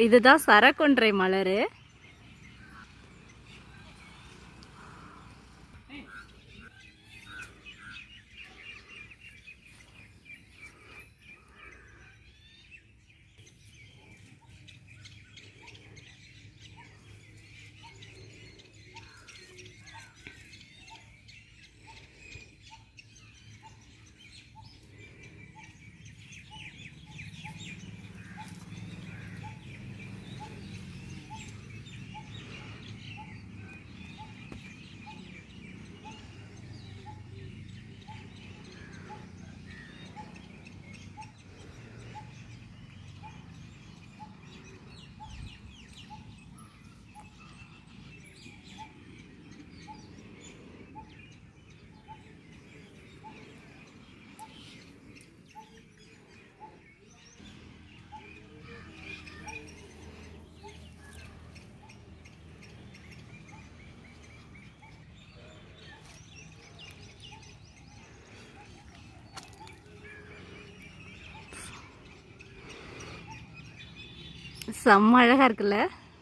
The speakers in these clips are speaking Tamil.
இதுதான் சரக்கொன்றை மலர் செம்ம அழகா இருக்குல்ல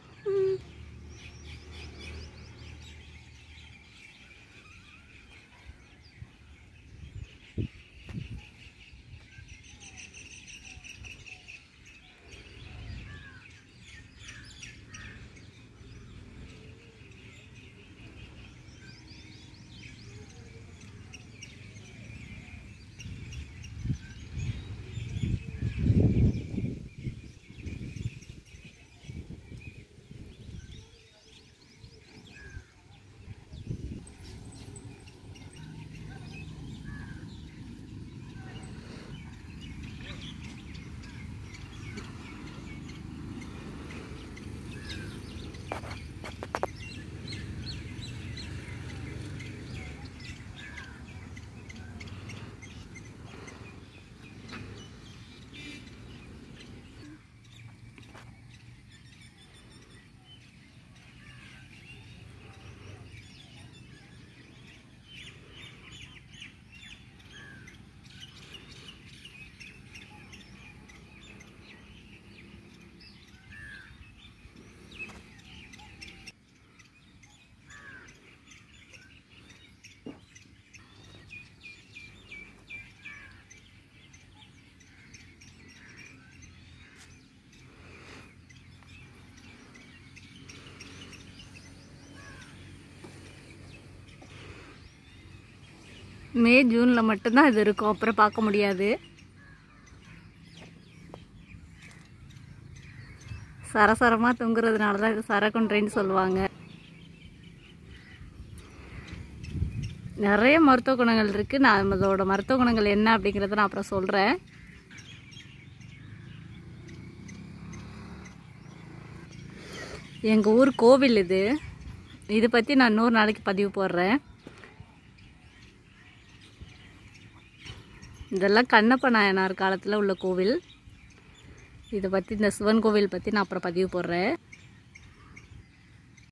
மே ஜூனில் மட்டும்தான் இது இருக்கும் அப்புறம் பார்க்க முடியாது சரசரமாக தொங்குறதுனால தான் இது சரக்குன்றைன்னு சொல்லுவாங்க நிறைய மருத்துவ குணங்கள் இருக்குது நான் அதோட மருத்துவ குணங்கள் என்ன அப்படிங்கிறத நான் அப்புறம் சொல்கிறேன் எங்கள் ஊர் கோவில் இது இது பற்றி நான் இன்னொரு நாளைக்கு பதிவு போடுறேன் இதெல்லாம் கண்ணப்ப நாயனார் காலத்தில் உள்ள கோவில் இதை பற்றி இந்த சிவன் கோவில் பற்றி நான் அப்புறம் பதிவு போடுறேன்